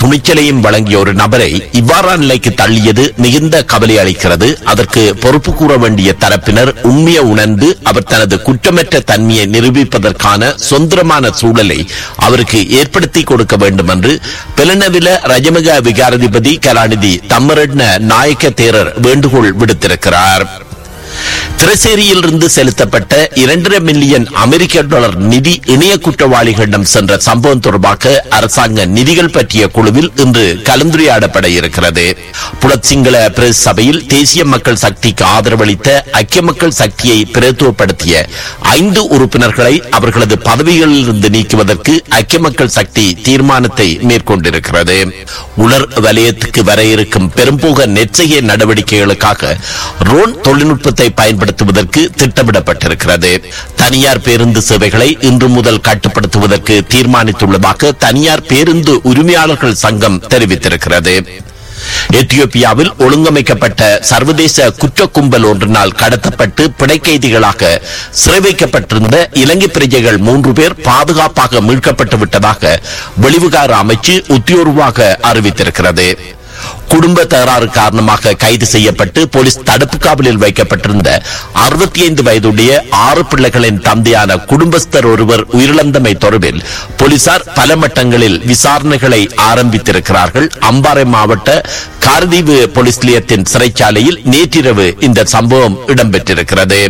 துணிச்சலையும் வழங்கிய ஒரு நபரை இவ்வாறான நிலைக்கு தள்ளியது மிகுந்த கவலை அளிக்கிறது அதற்கு பொறுப்பு கூற வேண்டிய தரப்பினர் உண்மையை உணர்ந்து அவர் தனது குற்றமற்ற தன்மையை நிரூபிப்பதற்கான சொந்தமான சூழலை அவருக்கு ஏற்படுத்தி கொடுக்க வேண்டும் என்று பெலனவில ரஜமக விகாராதிபதி கலாநிதி தம்மரட்ன நாயக்க தேரர் வேண்டுகோள் விடுத்திருக்கிறார் திரசேரியில் இருந்து செலுத்தப்பட்ட இரண்டரை மில்லியன் அமெரிக்க டாலர் நிதி இணைய குற்றவாளிகளிடம் சென்ற சம்பவம் தொடர்பாக அரசாங்க நிதிகள் பற்றிய குழுவில் இன்று கலந்துரையாடப்பட இருக்கிறது புலச்சிங்கள பிரஸ் சபையில் தேசிய மக்கள் சக்திக்கு ஆதரவளித்த ஐக்கிய மக்கள் சக்தியை பிரதித்துவப்படுத்திய ஐந்து உறுப்பினர்களை அவர்களது பதவிகளில் இருந்து நீக்குவதற்கு ஐக்கிய மக்கள் சக்தி தீர்மானத்தை மேற்கொண்டிருக்கிறது உலர் வலயத்துக்கு வர இருக்கும் பெரும்போக நெற்செய்ய நடவடிக்கைகளுக்காக ரோன் தொழில்நுட்பத்தை பயன்படுத்துவதற்கு திட்டமிடப்பட்டிருக்கிறது தனியார் பேருந்து சேவைகளை இன்று முதல் கட்டுப்படுத்துவதற்கு தீர்மானித்துள்ளதாக தனியார் பேருந்து உரிமையாளர்கள் சங்கம் தெரிவித்திருக்கிறது எத்தியோப்பியாவில் ஒழுங்கமைக்கப்பட்ட சர்வதேச குற்ற கும்பல் ஒன்றினால் கடத்தப்பட்டு பிணைக்கைதிகளாக சிறை வைக்கப்பட்டிருந்த இலங்கை பிரஜைகள் மூன்று பேர் பாதுகாப்பாக மீட்கப்பட்டு விட்டதாக வெளிவிகார அமைச்சு உத்தியோர்வாக அறிவித்திருக்கிறது குடும்ப தகராறு காரணமாக கைது செய்யப்பட்டு போலீஸ் தடுப்பு காவலில் வைக்கப்பட்டிருந்த அறுபத்தி ஐந்து வயதுடைய ஆறு பிள்ளைகளின் தந்தையான குடும்பஸ்தர் ஒருவர் உயிரிழந்தமை தொடர்பில் போலீசார் பல மட்டங்களில் விசாரணைகளை ஆரம்பித்திருக்கிறார்கள் அம்பாறை மாவட்ட கார்தீவு போலீஸ் நிலையத்தின் சிறைச்சாலையில் நேற்றிரவு இந்த சம்பவம் இடம்பெற்றிருக்கிறது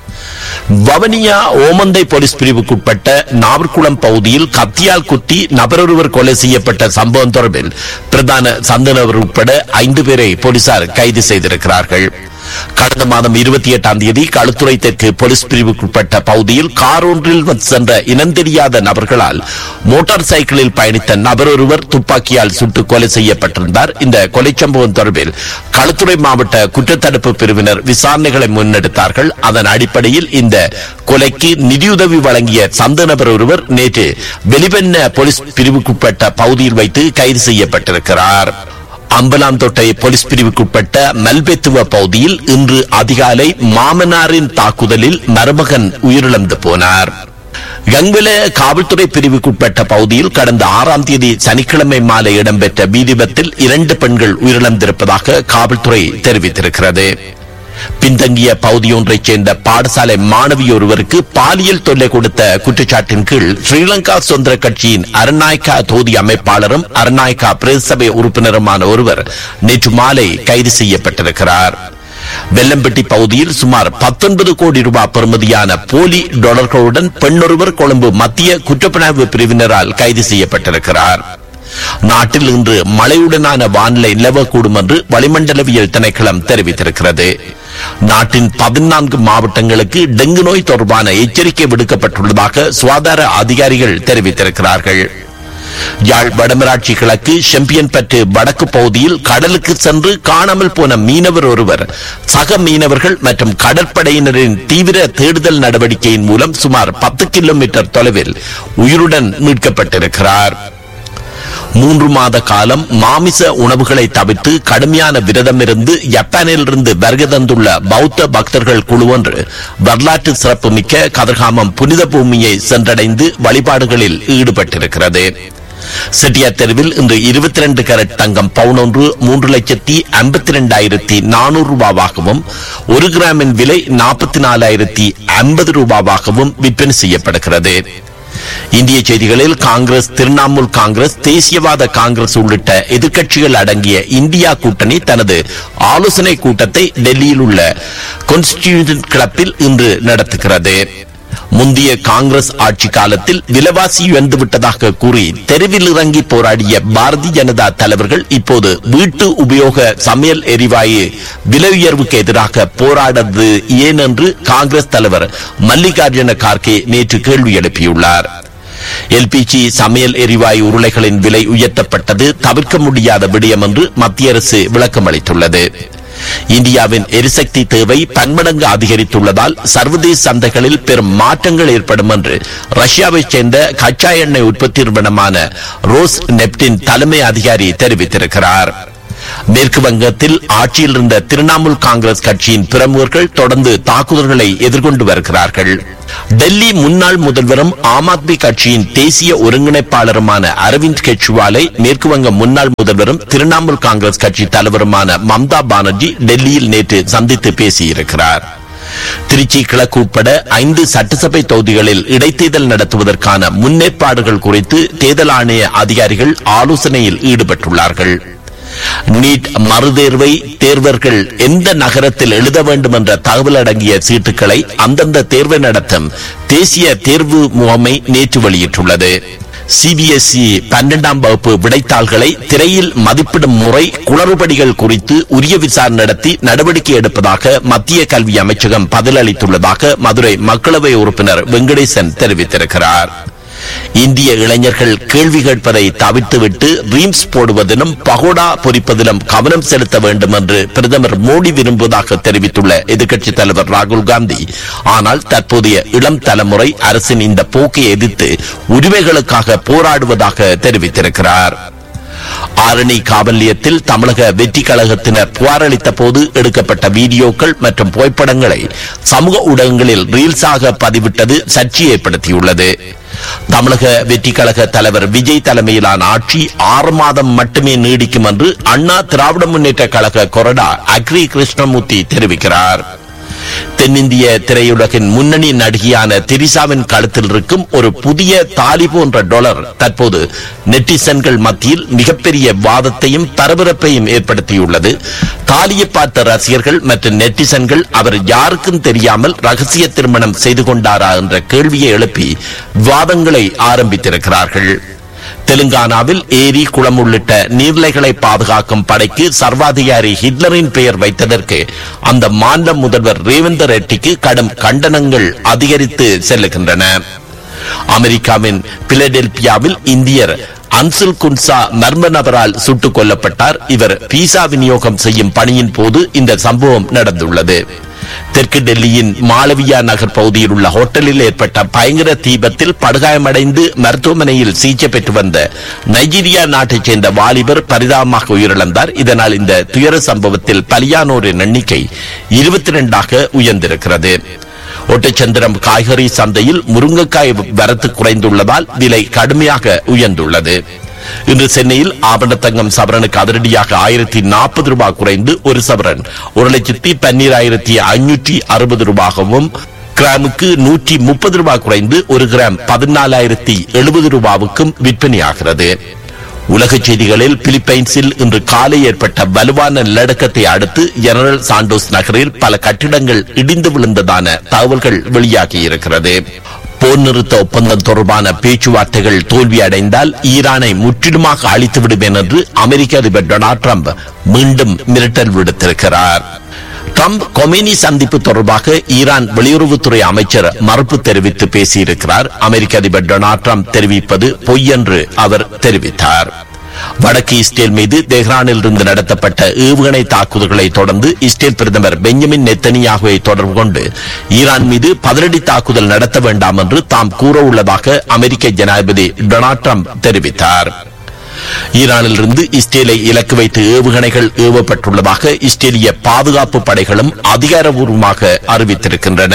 வவனியா ஓமந்தை போலீஸ் பிரிவுக்குட்பட்ட நாவர்குளம் பகுதியில் கத்தியால் குத்தி நபரொருவர் கொலை செய்யப்பட்ட சம்பவம் தொடர்பில் பிரதான சந்தனவர் உட்பட ஐந்து பேரை போலீசார் கைது செய்திருக்கிறார்கள் கடந்த மாதம் இருபத்தி எட்டாம் தேதி களுத்துறை தெற்கு போலீஸ் பிரிவுக்குட்பட்ட பகுதியில் கார் ஒன்றில் சென்ற இனம் தெரியாத நபர்களால் மோட்டார் சைக்கிளில் பயணித்த நபர் ஒருவர் துப்பாக்கியால் சுட்டு கொலை செய்யப்பட்டிருந்தார் இந்த கொலை சம்பவம் தொடர்பில் களுத்துறை மாவட்ட குற்றத்தடுப்பு பிரிவினர் விசாரணைகளை முன்னெடுத்தார்கள் அதன் அடிப்படையில் இந்த கொலைக்கு நிதியுதவி வழங்கிய சந்த நபர் ஒருவர் நேற்று வெளிவெண்ண போலீஸ் பிரிவுக்குட்பட்ட பகுதியில் வைத்து கைது செய்யப்பட்டிருக்கிறார் அம்பலாந்தோட்டை போலீஸ் பிரிவுக்குட்பட்ட மல்பெத்துவ பகுதியில் இன்று அதிகாலை மாமனாரின் தாக்குதலில் மருமகன் உயிரிழந்து போனார் கங்வெல காவல்துறை பிரிவுக்குட்பட்ட பகுதியில் கடந்த ஆறாம் தேதி சனிக்கிழமை மாலை இடம்பெற்ற வீதிபத்தில் இரண்டு பெண்கள் உயிரிழந்திருப்பதாக காவல்துறை தெரிவித்திருக்கிறது பின்தங்கிய பகுதியொன்றைச் சேர்ந்த பாடசாலை மாணவி ஒருவருக்கு பாலியல் தொல்லை கொடுத்த குற்றச்சாட்டின் கீழ் ஸ்ரீலங்கா சுதந்திர கட்சியின் அரநாயக்கா தொகுதி அமைப்பாளரும் அரநாயக்கா பிரதேசபை உறுப்பினருமான ஒருவர் நேற்று மாலை கைது செய்யப்பட்டிருக்கிறார் வெல்லம்பட்டி பகுதியில் சுமார் 19 கோடி ரூபாய் பெறுமதியான போலி டாலர்களுடன் பெண்ணொருவர் கொழும்பு மத்திய குற்றப்புலனாய்வு பிரிவினரால் கைது செய்யப்பட்டிருக்கிறார் நாட்டில் இன்று மழையுடனான வானிலை நிலவக்கூடும் என்று வளிமண்டலவியல் திணைக்களம் தெரிவித்திருக்கிறது நாட்டின் பதினான்கு மாவட்டங்களுக்கு டெங்கு நோய் தொடர்பான எச்சரிக்கை விடுக்கப்பட்டுள்ளதாக சுகாதார அதிகாரிகள் தெரிவித்திருக்கிறார்கள் யாழ் வடமராட்சி கிழக்கு செம்பியன் பற்று வடக்கு பகுதியில் கடலுக்கு சென்று காணாமல் போன மீனவர் ஒருவர் சக மீனவர்கள் மற்றும் கடற்படையினரின் தீவிர தேடுதல் நடவடிக்கையின் மூலம் சுமார் பத்து கிலோமீட்டர் தொலைவில் உயிருடன் மீட்கப்பட்டிருக்கிறார் மூன்று மாத காலம் மாமிச உணவுகளை தவிர்த்து கடுமையான விரதமிருந்து ஜப்பானிலிருந்து வருகை தந்துள்ள பௌத்த பக்தர்கள் குழு ஒன்று வரலாற்று சிறப்புமிக்க கதிர்காமம் புனித பூமியை சென்றடைந்து வழிபாடுகளில் ஈடுபட்டிருக்கிறது செட்டியார் தெருவில் இன்று இருபத்தி ரெண்டு கேரட் தங்கம் பவுன் ஒன்று மூன்று லட்சத்தி ஐம்பத்தி ரெண்டாயிரத்தி நானூறு ரூபாவாகவும் ஒரு கிராமின் விலை நாற்பத்தி நாலாயிரத்தி ஐம்பது ரூபாவாகவும் விற்பனை செய்யப்படுகிறது இந்திய செய்திகளில் காங்கிரஸ் திரிணாமுல் காங்கிரஸ் தேசியவாத காங்கிரஸ் உள்ளிட்ட எதிர்க்கட்சிகள் அடங்கிய இந்தியா கூட்டணி தனது ஆலோசனை கூட்டத்தை டெல்லியில் உள்ள கான்ஸ்டிடியூஷன் கிளப்பில் இன்று நடத்துகிறது முந்தைய காங்கிரஸ் ஆட்சி காலத்தில் விலைவாசி உயர்ந்து விட்டதாக கூறி தெருவில் இறங்கி போராடிய பாரதிய ஜனதா தலைவர்கள் இப்போது வீட்டு உபயோக சமையல் எரிவாயு விலை உயர்வுக்கு எதிராக போராடுவது ஏன் என்று காங்கிரஸ் தலைவர் மல்லிகார்ஜுன கார்கே நேற்று கேள்வி எழுப்பியுள்ளார் எல்பிஜி சமையல் எரிவாயு உருளைகளின் விலை உயர்த்தப்பட்டது தவிர்க்க முடியாத விடயம் என்று மத்திய அரசு விளக்கம் அளித்துள்ளது இந்தியாவின் எரிசக்தி தேவை பன்மடங்கு அதிகரித்துள்ளதால் சர்வதேச சந்தைகளில் பெரும் மாற்றங்கள் ஏற்படும் என்று ரஷ்யாவைச் சேர்ந்த கச்சா எண்ணெய் உற்பத்தி நிறுவனமான ரோஸ் நெப்டின் தலைமை அதிகாரி தெரிவித்திருக்கிறார் மேற்கு வங்கத்தில் ஆட்சியில் இருந்த திரிணாமுல் காங்கிரஸ் கட்சியின் பிரமுகர்கள் தொடர்ந்து தாக்குதல்களை எதிர்கொண்டு வருகிறார்கள் டெல்லி முன்னாள் முதல்வரும் ஆம் ஆத்மி கட்சியின் தேசிய ஒருங்கிணைப்பாளருமான அரவிந்த் கெஜ்ரிவாலை மேற்கு வங்க முன்னாள் முதல்வரும் திரிணாமுல் காங்கிரஸ் கட்சி தலைவருமான மம்தா பானர்ஜி டெல்லியில் நேற்று சந்தித்து பேசியிருக்கிறார் திருச்சி கிழக்கு உட்பட ஐந்து சட்டசபை தொகுதிகளில் இடைத்தேர்தல் நடத்துவதற்கான முன்னேற்பாடுகள் குறித்து தேர்தல் ஆணைய அதிகாரிகள் ஆலோசனையில் ஈடுபட்டுள்ளார்கள் நீட் மறுதேர்வை தேர்வர்கள் எந்த நகரத்தில் எழுத வேண்டும் என்ற தகவல் அடங்கிய சீட்டுகளை அந்தந்த தேர்வை நடத்தும் தேசிய தேர்வு முகமை நேற்று வெளியிட்டுள்ளது சிபிஎஸ்இ பன்னெண்டாம் வகுப்பு விடைத்தாள்களை திரையில் மதிப்பிடும் முறை குளறுபடிகள் குறித்து உரிய விசாரணை நடத்தி நடவடிக்கை எடுப்பதாக மத்திய கல்வி அமைச்சகம் பதிலளித்துள்ளதாக மதுரை மக்களவை உறுப்பினர் வெங்கடேசன் தெரிவித்திருக்கிறார் இந்திய இளைஞர்கள் கேள்வி கேட்பதை தவிர்த்துவிட்டு ரீம்ஸ் போடுவதிலும் பகோடா பொறிப்பதிலும் கவனம் செலுத்த வேண்டும் என்று பிரதமர் மோடி விரும்புவதாக தெரிவித்துள்ள எதிர்க்கட்சித் தலைவர் ராகுல் காந்தி ஆனால் தற்போதைய இளம் தலைமுறை அரசின் இந்த போக்கை எதிர்த்து உரிமைகளுக்காக போராடுவதாக தெரிவித்திருக்கிறார் ஆரணி காவல் நிலையத்தில் தமிழக வெற்றி கழகத்தினர் புகார் அளித்த போது எடுக்கப்பட்ட வீடியோக்கள் மற்றும் புகைப்படங்களை சமூக ஊடகங்களில் ரீல்ஸாக பதிவிட்டது சர்ச்சை ஏற்படுத்தியுள்ளது தமிழக வெற்றி கழக தலைவர் விஜய் தலைமையிலான ஆட்சி ஆறு மாதம் மட்டுமே நீடிக்கும் என்று அண்ணா திராவிட முன்னேற்ற கழக கொறடா அக்ரி கிருஷ்ணமூர்த்தி தெரிவிக்கிறார் தென்னிந்திய திரையுலகின் முன்னணி நடிகையான திரிசாவின் கழுத்தில் இருக்கும் ஒரு புதிய தாலி போன்ற டொலர் தற்போது நெட்டிசன்கள் மத்தியில் மிகப்பெரிய வாதத்தையும் பரபரப்பையும் ஏற்படுத்தியுள்ளது தாலியை பார்த்த ரசிகர்கள் மற்றும் நெட்டிசன்கள் அவர் யாருக்கும் தெரியாமல் ரகசிய திருமணம் செய்து கொண்டாரா என்ற கேள்வியை எழுப்பி விவாதங்களை ஆரம்பித்திருக்கிறார்கள் தெலுங்கானாவில் ஏரி குளம் உள்ளிட்ட நீர்நிலைகளை பாதுகாக்கும் படைக்கு சர்வாதிகாரி ஹிட்லரின் பெயர் வைத்ததற்கு அந்த மாநில முதல்வர் ரேவந்த ரெட்டிக்கு கடும் கண்டனங்கள் அதிகரித்து செல்லுகின்றன அமெரிக்காவின் பிலடெல்பியாவில் இந்தியர் அன்சுல் குன்சா மர்ம நபரால் சுட்டுக் கொல்லப்பட்டார் இவர் பீசா விநியோகம் செய்யும் பணியின் போது இந்த சம்பவம் நடந்துள்ளது தெற்கு டெல்லியின் மாளவியா நகர் பகுதியில் உள்ள ஹோட்டலில் ஏற்பட்ட பயங்கர தீபத்தில் படுகாயமடைந்து மருத்துவமனையில் சிகிச்சை பெற்று வந்த நைஜீரியா நாட்டைச் சேர்ந்த வாலிபர் பரிதாபமாக உயிரிழந்தார் இதனால் இந்த துயர சம்பவத்தில் பலியானோரின் எண்ணிக்கை இருபத்தி இரண்டாக உயர்ந்திருக்கிறது ஒட்டச்சந்திரம் காய்கறி சந்தையில் முருங்கைக்காய் வரத்து குறைந்துள்ளதால் விலை கடுமையாக உயர்ந்துள்ளது இன்று சென்னையில் ஆபணத்தங்கம் சவரனுக்கு அதிரடியாக ஆயிரத்தி நாற்பது ரூபாய் குறைந்து ஒரு சவரன் ஒரு லட்சத்தி பன்னீராயிரத்தி ஐநூற்றி அறுபது ரூபாகவும் கிராமுக்கு நூற்றி முப்பது ரூபாய் குறைந்து ஒரு கிராம் பதினாலாயிரத்தி எழுபது ரூபாவுக்கும் விற்பனையாகிறது உலகச் செய்திகளில் பிலிப்பைன்ஸில் இன்று காலை ஏற்பட்ட வலுவான நிலநடுக்கத்தை அடுத்து ஜெனரல் சாண்டோஸ் நகரில் பல கட்டிடங்கள் இடிந்து விழுந்ததான தகவல்கள் வெளியாகியிருக்கிறது போர் நிறுத்த ஒப்பந்தம் தொடர்பான பேச்சுவார்த்தைகள் தோல்வியடைந்தால் ஈரானை முற்றிலுமாக அழித்து விடுவேன் என்று அமெரிக்க அதிபர் டொனால்ட் ட்ரம்ப் மீண்டும் மிரட்டல் விடுத்திருக்கிறார் ட்ரம்ப் கொமேனி சந்திப்பு தொடர்பாக ஈரான் வெளியுறவுத்துறை அமைச்சர் மறுப்பு தெரிவித்து பேசியிருக்கிறார் அமெரிக்க அதிபர் டொனால்ட் ட்ரம்ப் தெரிவிப்பது பொய் என்று அவர் தெரிவித்தார் வடக்கு இஸ்ரேல் மீது தெஹ்ரானில் இருந்து நடத்தப்பட்ட ஏவுகணை தாக்குதல்களை தொடர்ந்து இஸ்ரேல் பிரதமர் பெஞ்சமின் நெத்தனியாகுவை தொடர்பு கொண்டு ஈரான் மீது பதிலடி தாக்குதல் நடத்த வேண்டாம் என்று தாம் கூற உள்ளதாக அமெரிக்க ஜனாதிபதி டொனால்ட் ட்ரம்ப் தெரிவித்தார் ஈரானிலிருந்து இஸ்ரேலை இலக்கு வைத்து ஏவுகணைகள் ஏவப்பட்டுள்ளதாக இஸ்ரேலிய பாதுகாப்பு படைகளும் அதிகாரபூர்வமாக அறிவித்திருக்கின்றன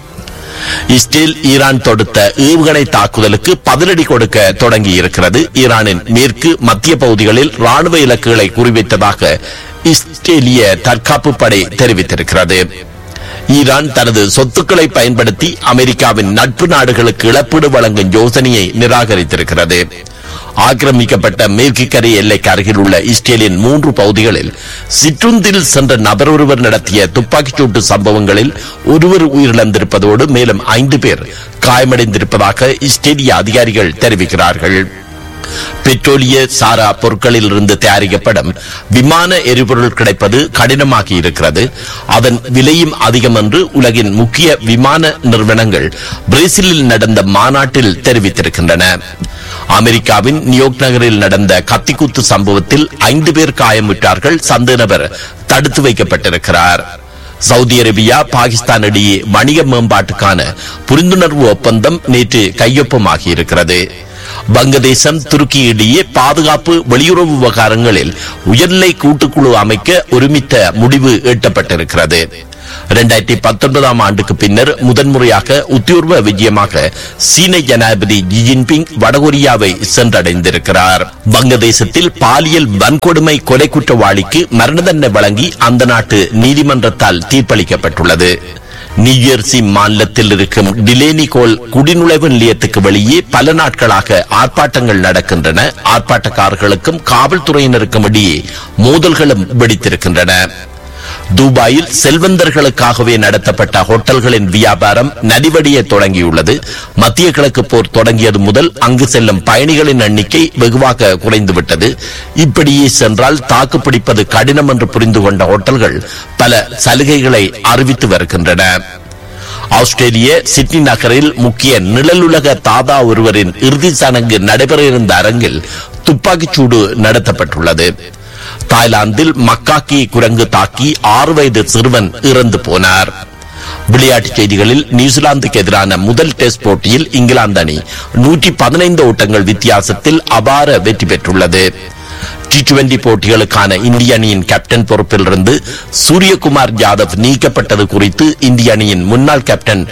இஸ்ரேல் ஈரான் தொடுத்த ஏவுகணை தாக்குதலுக்கு பதிலடி கொடுக்க தொடங்கி இருக்கிறது ஈரானின் மேற்கு மத்திய பகுதிகளில் ராணுவ இலக்குகளை குறிவைத்ததாக இஸ்ரேலிய தற்காப்பு படை தெரிவித்திருக்கிறது ஈரான் தனது சொத்துக்களை பயன்படுத்தி அமெரிக்காவின் நட்பு நாடுகளுக்கு இழப்பீடு வழங்கும் யோசனையை நிராகரித்திருக்கிறது ஆக்கிரமிக்கப்பட்ட மேற்கு கரை எல்லைக்கு அருகில் உள்ள இஸ்ரேலின் மூன்று பகுதிகளில் சிற்றுந்தில் சென்ற நபர் ஒருவர் நடத்திய துப்பாக்கிச்சூட்டு சம்பவங்களில் ஒருவர் உயிரிழந்திருப்பதோடு மேலும் ஐந்து பேர் காயமடைந்திருப்பதாக இஸ்ரேலிய அதிகாரிகள் தெரிவிக்கிறார்கள் பெட்ரோலிய சாரா பொருட்களில் இருந்து தயாரிக்கப்படும் விமான எரிபொருள் கிடைப்பது கடினமாகி இருக்கிறது அதன் விலையும் அதிகம் என்று உலகின் முக்கிய விமான நிறுவனங்கள் பிரேசிலில் நடந்த மாநாட்டில் தெரிவித்திருக்கின்றன அமெரிக்காவின் நியூயார்க் நகரில் நடந்த கத்திக்குத்து சம்பவத்தில் ஐந்து பேர் காயமுற்றார்கள் சந்தேக நபர் தடுத்து வைக்கப்பட்டிருக்கிறார் சவுதி அரேபியா பாகிஸ்தான் இடையே வணிக மேம்பாட்டுக்கான புரிந்துணர்வு ஒப்பந்தம் நேற்று கையொப்பமாகி இருக்கிறது வங்கதேசம் துருக்கி இடையே பாதுகாப்பு வெளியுறவு விவகாரங்களில் உயர்நிலை கூட்டுக்குழு அமைக்க ஒருமித்த முடிவு எட்டப்பட்டிருக்கிறது இரண்டாயிரத்தி பத்தொன்பதாம் ஆண்டுக்கு பின்னர் முதன்முறையாக உத்தியோர்வ விஜயமாக சீன ஜனாதிபதி ஜி ஜின்பிங் வடகொரியாவை சென்றடைந்திருக்கிறார் வங்கதேசத்தில் பாலியல் வன்கொடுமை கொலை குற்றவாளிக்கு மரண தண்டனை வழங்கி அந்த நாட்டு நீதிமன்றத்தால் தீர்ப்பளிக்கப்பட்டுள்ளது நியூஜெர்சி மாநிலத்தில் இருக்கும் டிலேனி கோல் குடிநுழைவு நிலையத்துக்கு வெளியே பல நாட்களாக ஆர்ப்பாட்டங்கள் நடக்கின்றன ஆர்ப்பாட்டக்காரர்களுக்கும் காவல்துறையினருக்கும் இடையே மோதல்களும் வெடித்திருக்கின்றன துபாயில் செல்வந்தர்களுக்காகவே நடத்தப்பட்ட ஹோட்டல்களின் வியாபாரம் நடிவடைய தொடங்கியுள்ளது மத்திய கிழக்கு போர் தொடங்கியது முதல் அங்கு செல்லும் பயணிகளின் எண்ணிக்கை வெகுவாக குறைந்துவிட்டது இப்படியே சென்றால் தாக்குப்பிடிப்பது கடினம் என்று புரிந்து கொண்ட ஹோட்டல்கள் பல சலுகைகளை அறிவித்து வருகின்றன ஆஸ்திரேலிய சிட்னி நகரில் முக்கிய நிழலுலக தாதா ஒருவரின் இறுதி சடங்கு நடைபெற இருந்த அரங்கில் துப்பாக்கிச்சூடு நடத்தப்பட்டுள்ளது தாய்லாந்தில் மக்காக்கி குரங்கு தாக்கி ஆறு வயது சிறுவன் இறந்து போனார் விளையாட்டுச் செய்திகளில் நியூசிலாந்துக்கு எதிரான முதல் டெஸ்ட் போட்டியில் இங்கிலாந்து அணி நூற்றி பதினைந்து ஓட்டங்கள் வித்தியாசத்தில் அபார வெற்றி பெற்றுள்ளது டி டுவெண்டி போட்டிகளுக்கான இந்திய அணியின் கேப்டன் பொறுப்பிலிருந்து சூரியகுமார் யாதவ் நீக்கப்பட்டது குறித்து இந்திய அணியின் முன்னாள் கேப்டன்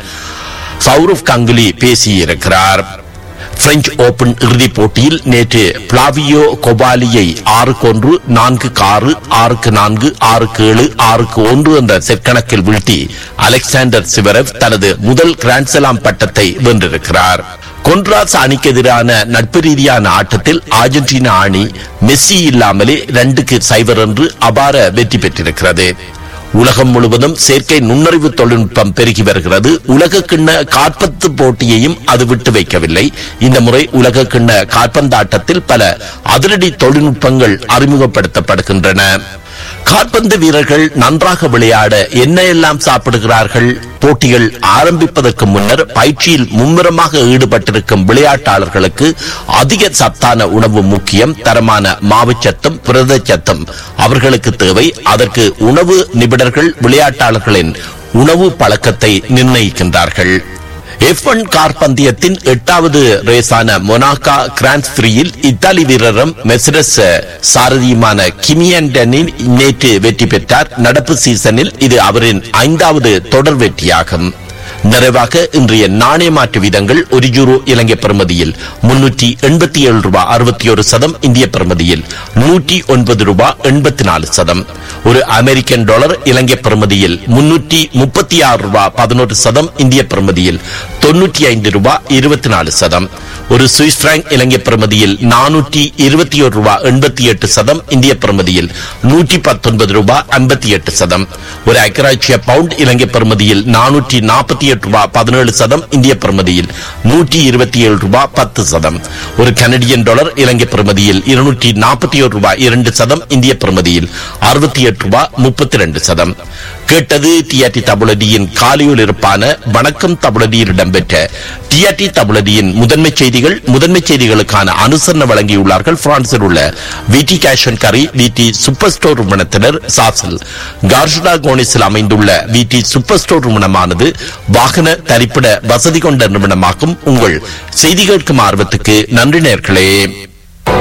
சௌரவ் கங்குலி பேசியிருக்கிறார் பிரெஞ்சு ஓபன் இறுதிப் போட்டியில் நேற்று பிளாவியோ கொபாலியை ஆறுக்கு ஒன்று நான்குக்கு ஆறு ஆறுக்கு நான்கு ஆறுக்கு ஏழு ஆறுக்கு ஒன்று என்ற செட் கணக்கில் வீழ்த்தி அலெக்சாண்டர் சிவரவ் தனது முதல் கிராண்ட்ஸ்லாம் பட்டத்தை வென்றிருக்கிறார் கொன்ராஸ் அணிக்கு எதிரான நட்பு ரீதியான ஆட்டத்தில் அர்ஜென்டினா அணி மெஸ்ஸி இல்லாமலே ரெண்டுக்கு சைபர் என்று அபார வெற்றி பெற்றிருக்கிறது உலகம் முழுவதும் செயற்கை நுண்ணறிவு தொழில்நுட்பம் பெருகி வருகிறது உலக கிண்ண காற்பந்து போட்டியையும் அது விட்டு வைக்கவில்லை இந்த முறை உலக கிண்ண காற்பந்தாட்டத்தில் பல அதிரடி தொழில்நுட்பங்கள் அறிமுகப்படுத்தப்படுகின்றன காற்பந்து வீரர்கள் நன்றாக விளையாட என்ன எல்லாம் சாப்பிடுகிறார்கள் போட்டிகள் ஆரம்பிப்பதற்கு முன்னர் பயிற்சியில் மும்முரமாக ஈடுபட்டிருக்கும் விளையாட்டாளர்களுக்கு அதிக சத்தான உணவு முக்கியம் தரமான மாவுச்சத்தும் புரதச்சத்தும் அவர்களுக்கு தேவை அதற்கு உணவு நிபுணர்கள் விளையாட்டாளர்களின் உணவு பழக்கத்தை நிர்ணயிக்கின்றார்கள் எஃப் ஒன் கார் பந்தயத்தின் எட்டாவது ரேஸான மொனாக்கா கிராண்ட் ஃப்ரீயில் இத்தாலி வீரரும் மெர்சிடஸ் சாரதியுமான கிமியண்டனின் நேற்று வெற்றி பெற்றார் நடப்பு சீசனில் இது அவரின் ஐந்தாவது தொடர் வெற்றியாகும் நிறைவாக இன்றைய நாணய மாற்று வீதங்கள் ஒரு யூரோ இலங்கை பெறுமதியில் முன்னூற்றி எண்பத்தி ஏழு ரூபாய் அறுபத்தி ஒரு சதம் இந்திய பெறுமதியில் நூற்றி ஒன்பது ரூபாய் எண்பத்தி நாலு சதம் ஒரு அமெரிக்கன் டாலர் இலங்கை பெறுமதியில் முன்னூற்றி முப்பத்தி ஆறு ரூபாய் பதினோரு சதம் இந்திய பெறுமதியில் தொன்னூற்றி ஐந்து ரூபாய் இருபத்தி நாலு சதம் ஒரு சுவிஸ் பிராங்க் இலங்கை பெறுமதியில் நானூற்றி இருபத்தி ஒரு ரூபாய் எண்பத்தி எட்டு சதம் இந்திய பெறுமதியில் நூற்றி பத்தொன்பது ரூபாய் ஐம்பத்தி எட்டு சதம் ஒரு ஐக்கராட்சிய பவுண்ட் இலங்கை பெறுமதியில் நானூற்றி நாற்பத்தி எட்டு ரூபாய் பதினேழு சதம் இந்திய பெறுமதியில் நூற்றி இருபத்தி ஏழு ரூபாய் பத்து சதம் ஒரு கனடியன் டாலர் இலங்கை பெறுமதியில் இருநூற்றி நாற்பத்தி ஒரு ரூபாய் இரண்டு சதம் இந்திய பெறுமதியில் அறுபத்தி எட்டு ரூபாய் முப்பத்தி ரெண்டு சதம் கேட்டது டிஆர்டி தபுலடியின் காலியுள் இருப்பான வணக்கம் தபுலடியில் இடம்பெற்ற டிஆர்டி தபுலடியின் முதன்மை செய்திகள் முதன்மை செய்திகளுக்கான அனுசரணை வழங்கியுள்ளார்கள் பிரான்சில் உள்ள விடி கேஷன் கரி விடி சூப்பர் ஸ்டோர் நிறுவனத்தினர் சாசல் கார்ஷடா கோனிஸில் அமைந்துள்ள விடி சூப்பர் ஸ்டோர் நிறுவனமானது வாகன தரிப்பிட வசதி கொண்ட நிறுவனமாகும் உங்கள் செய்தி கேட்கும் ஆர்வத்துக்கு நன்றி நேர்களே